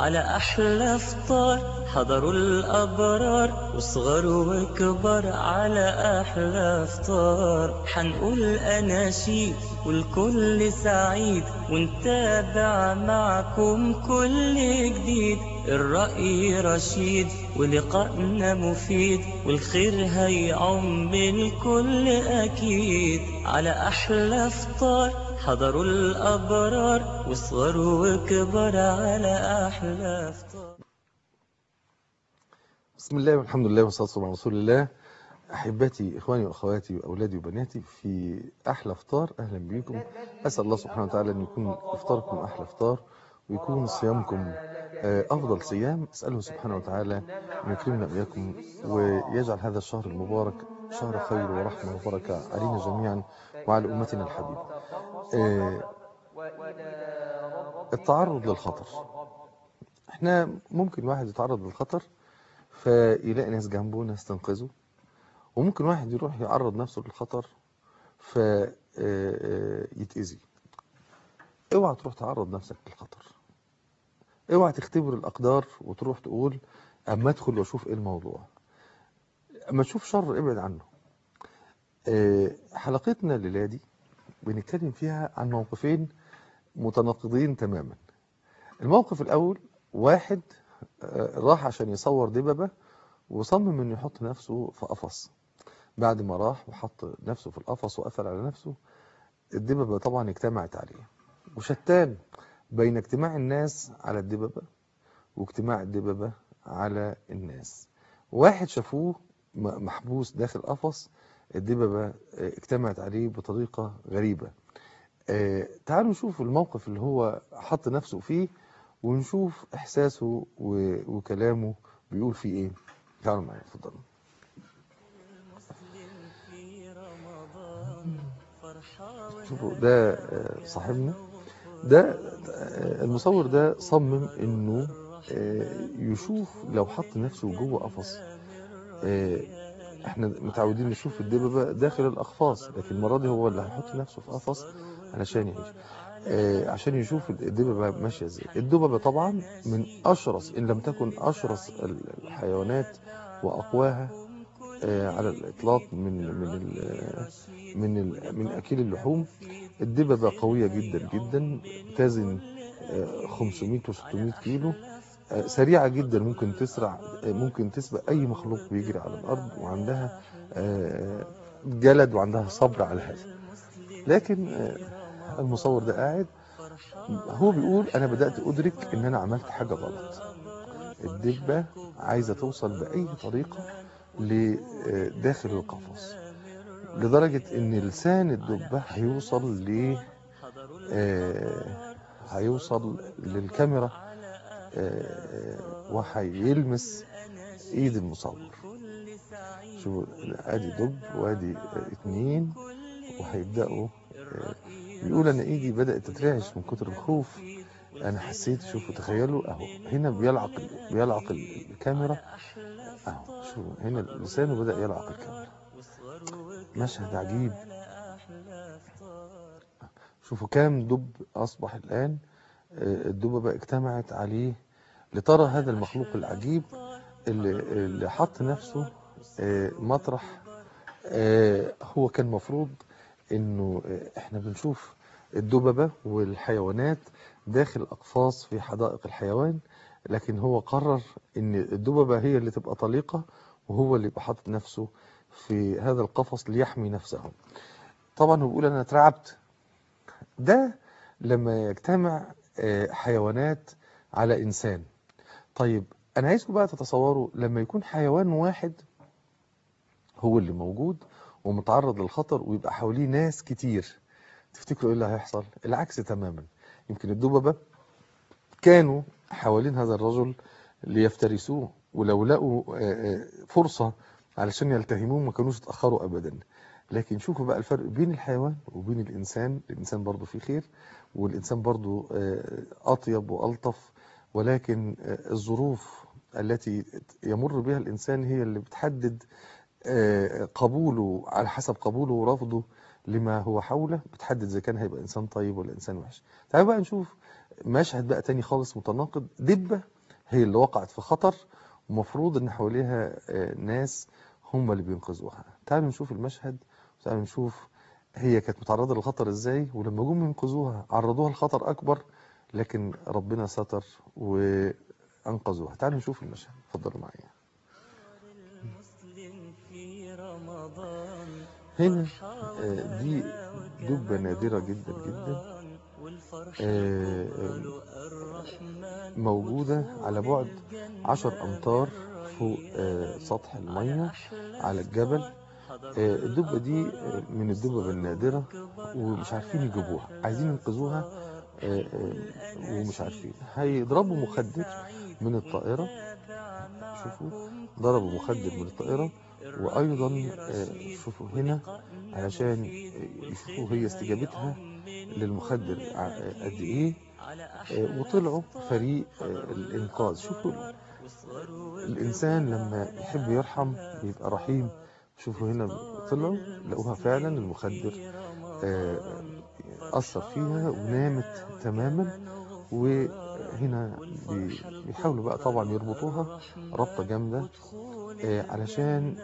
على أحلى فطار حضروا الأبرار وصغر وكبر على أحلى فطار حنقول أناشيد والكل سعيد ونتابع معكم كل جديد الرأي رشيد ولقائنا مفيد والخير هيعم الكل أكيد على أحلى فطار حضروا الأبرار وصغر وكبر على أحلى فطار بسم الله والحمد لله والصلاة والسلام على رسول الله أحبتي إخواني وأخواتي وأولادي وبناتي في أحلى فطار أهلا بكم أسأل الله سبحانه وتعالى أن يكون إفطاركم أحلى فطار ويكون صيامكم آه، أفضل صيام أسأله سبحانه وتعالى أن يكرمنا إياكم ويجعل هذا الشهر المبارك شهر خير ورحمة وبركة علينا جميعا وعلى أمتنا الحبيبة آه، التعرض للخطر احنا ممكن واحد يتعرض للخطر فيلاقي ناس جنبه ناس تنقذه وممكن واحد يروح يعرض نفسه للخطر فيتأذي اوعى تروح تعرض نفسك للخطر اوعى تختبر الأقدار وتروح تقول أما أدخل وأشوف إيه الموضوع أما تشوف شر ابعد عنه آه، حلقتنا الليلة دي بنتكلم فيها عن موقفين متناقضين تماما الموقف الأول واحد آه، راح عشان يصور دببة وصمم انه يحط نفسه في قفص بعد ما راح وحط نفسه في القفص وقفل على نفسه الدببة طبعا اجتمعت عليه وشتان بين اجتماع الناس على الدببة واجتماع الدببة على الناس واحد شافوه م- محبوس داخل قفص الدببة آه، اجتمعت عليه بطريقة غريبة آه، تعالوا نشوف الموقف اللي هو حط نفسه فيه ونشوف إحساسه و- وكلامه بيقول فيه إيه تعالوا معايا اتفضلوا مسلم في رمضان فرحة شوفوا ده آه، صاحبنا ده آه، المصور ده صمم انه آه، يشوف لو حط نفسه جوه قفص آه، احنا متعودين نشوف الدببة داخل الاقفاص لكن المرة دي هو اللي هيحط نفسه في قفص علشان يعيش آه، عشان يشوف الدببة ماشية ازاي الدببة طبعا من اشرس ان لم تكن اشرس الحيوانات واقواها آه، على الاطلاق من من ال من ال من اكيل اللحوم الدببة قوية جدا جدا تزن آه، 500 و 600 كيلو آه، سريعة جدا ممكن تسرع آه، ممكن تسبق أي مخلوق بيجري على الأرض وعندها آه، جلد وعندها صبر على هذا لكن آه، المصور ده قاعد هو بيقول أنا بدأت أدرك إن أنا عملت حاجة غلط الدبة عايزة توصل بأي طريقة لداخل القفص لدرجة إن لسان الدبة هيوصل ل آه، هيوصل للكاميرا آه، وهيلمس ايد المصور شوفوا ادي دب وادي آه، اتنين وهيبداوا آه، بيقول انا ايدي بدات تترعش من كتر الخوف انا حسيت شوفوا تخيلوا اهو هنا بيلعق بيلعق الكاميرا اهو شوفوا هنا لسانه بدا يلعق الكاميرا مشهد عجيب شوفوا كام دب أصبح الآن آه، الدببة اجتمعت عليه لترى هذا المخلوق العجيب اللي, اللي حط نفسه آه، مطرح آه، هو كان مفروض انه آه، احنا بنشوف الدببة والحيوانات داخل أقفاص في حدائق الحيوان لكن هو قرر ان الدببة هي اللي تبقى طليقة وهو اللي يبقى حاطط نفسه في هذا القفص ليحمي نفسه طبعا هو بيقول انا اترعبت ده لما يجتمع آه، حيوانات على إنسان طيب أنا عايزكم بقى تتصوروا لما يكون حيوان واحد هو اللي موجود ومتعرض للخطر ويبقى حواليه ناس كتير تفتكروا ايه اللي هيحصل العكس تماما يمكن الدببة كانوا حوالين هذا الرجل ليفترسوه ولو لقوا آه، آه، فرصة علشان يلتهموه ما كانوش اتأخروا أبدا لكن شوفوا بقى الفرق بين الحيوان وبين الإنسان الإنسان برضو فيه خير والإنسان برضو آه، أطيب وألطف ولكن آه، الظروف التي يمر بها الإنسان هي اللي بتحدد آه، قبوله على حسب قبوله ورفضه لما هو حوله بتحدد إذا كان هيبقى إنسان طيب ولا إنسان وحش تعالوا بقى نشوف مشهد بقى تاني خالص متناقض دبة هي اللي وقعت في خطر ومفروض ان حواليها آه، ناس هم اللي بينقذوها تعالوا نشوف المشهد تعالوا نشوف هي كانت متعرضة للخطر ازاي ولما جم ينقذوها عرضوها لخطر اكبر لكن ربنا ستر وانقذوها تعالوا نشوف المشهد اتفضلوا معايا المسلم في رمضان هنا آه، دي دبة نادرة جدا جدا آه، آه، موجودة على بعد عشر أمتار فوق آه، سطح المية على الجبل آه، الدبة دي آه، من الدبب النادرة ومش عارفين يجيبوها عايزين ينقذوها آه، آه، ومش عارفين هيضربوا مخدر من الطائرة شوفوا ضربوا مخدر من الطائرة وأيضا آه، شوفوا هنا علشان يشوفوا هي استجابتها للمخدر ع- قد إيه آه، وطلعوا فريق آه، الإنقاذ شوفوا الإنسان لما يحب يرحم بيبقى رحيم شوفوا هنا طلعوا لقوها فعلا المخدر آه، أثر فيها ونامت تماما وهنا بي- بيحاولوا بقى طبعا يربطوها ربطة جامدة آه، علشان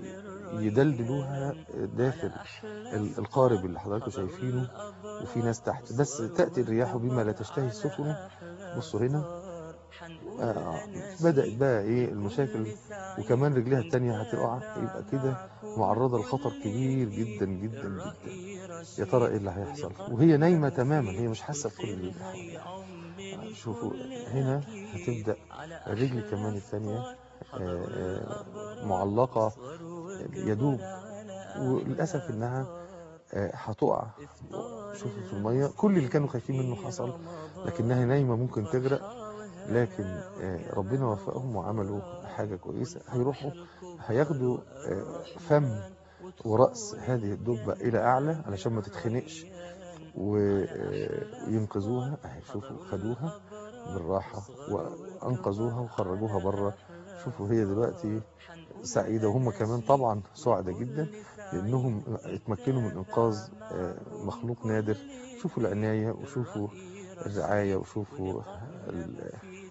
يدلدلوها داخل ال- القارب اللي حضراتكم شايفينه وفي ناس تحت بس تأتي الرياح بما لا تشتهي السفن بصوا هنا آه بدأت بقى ايه المشاكل وكمان رجليها التانية هتقع يبقى كده معرضة لخطر كبير جدا جدا جدا يا ترى ايه اللي هيحصل وهي نايمة تماما هي مش حاسة بكل اللي حواليها آه، شوفوا هنا هتبدأ الرجل كمان التانية آه، آه، معلقة يدوب وللأسف إنها آه، هتقع شوفوا في المية كل اللي كانوا خايفين منه حصل لكنها نايمة ممكن تغرق لكن آه، ربنا وفقهم وعملوا حاجة كويسة هيروحوا هياخدوا آه، فم ورأس هذه الدبة إلى أعلى علشان ما تتخنقش و- آه، وينقذوها اهي شوفوا خدوها بالراحة وأنقذوها وخرجوها بره شوفوا هي دلوقتي سعيدة وهم كمان طبعا سعداء جدا لأنهم اتمكنوا من إنقاذ آه، مخلوق نادر شوفوا العناية وشوفوا الرعاية وشوفوا ال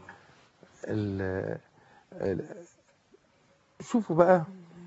ال ال شوفوا بقى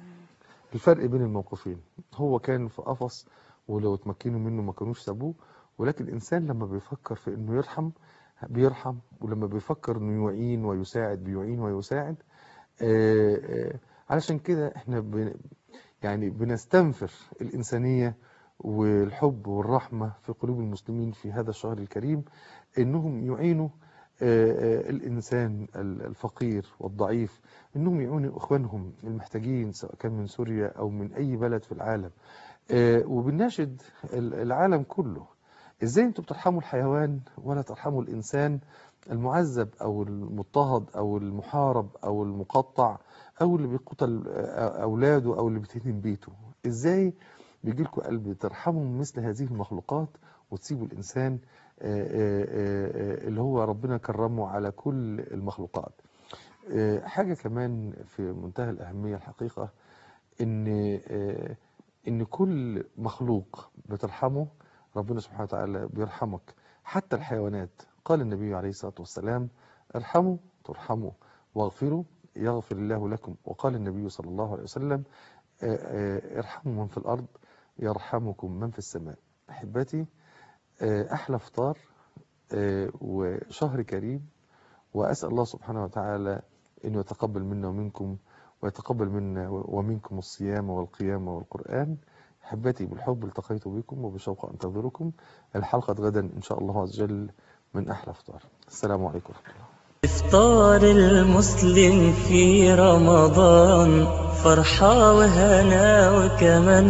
الفرق بين الموقفين هو كان في قفص ولو اتمكنوا منه ما كانوش سابوه ولكن الإنسان لما بيفكر في إنه يرحم بيرحم ولما بيفكر إنه يعين ويساعد بيعين ويساعد آه، آه، علشان كده احنا بن يعني بنستنفر الإنسانية والحب والرحمة في قلوب المسلمين في هذا الشهر الكريم إنهم يعينوا آه، آه، الإنسان ال- الفقير والضعيف إنهم يعينوا إخوانهم المحتاجين سواء كان من سوريا أو من أي بلد في العالم آه، وبنناشد ال- العالم كله إزاي أنتوا بترحموا الحيوان ولا ترحموا الإنسان المعذب أو المضطهد أو المحارب أو المقطع أو اللي بيقتل آه، أولاده أو اللي بيتهدم بيته إزاي بيجيلكوا قلب ترحموا مثل هذه المخلوقات وتسيبوا الإنسان آه، آه، آه، اللي هو ربنا كرمه على كل المخلوقات آه، حاجة كمان في منتهى الأهمية الحقيقة إن آه، إن كل مخلوق بترحمه ربنا سبحانه وتعالى بيرحمك حتى الحيوانات قال النبي عليه الصلاة والسلام ارحموا ترحموا واغفروا يغفر الله لكم وقال النبي صلى الله عليه وسلم آه، آه، ارحموا من في الأرض يرحمكم من في السماء أحبتي آه، أحلى فطار آه، وشهر كريم وأسأل الله سبحانه وتعالى أن يتقبل منا ومنكم ويتقبل منا ومنكم الصيام والقيام والقرآن أحبتي بالحب التقيت بكم وبشوق أنتظركم الحلقة غدا إن شاء الله عز وجل من أحلى فطار السلام عليكم ورحمة الله إفطار المسلم في رمضان فرحة وهنا وكمان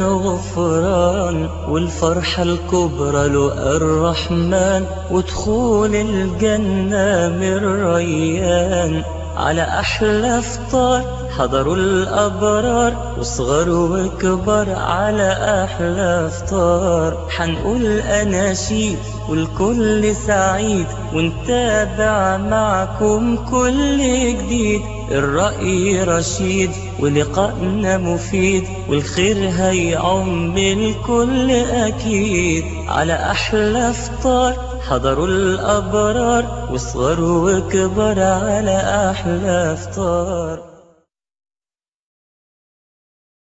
غفران والفرحة الكبرى له الرحمن ودخول الجنة من ريان على أحلى فطار حضروا الأبرار وصغر وكبر على أحلى فطار حنقول أناشيد والكل سعيد ونتابع معكم كل جديد الرأي رشيد ولقائنا مفيد والخير هيعم الكل أكيد على أحلى فطار حضروا الأبرار وصغر وكبر على أحلى فطار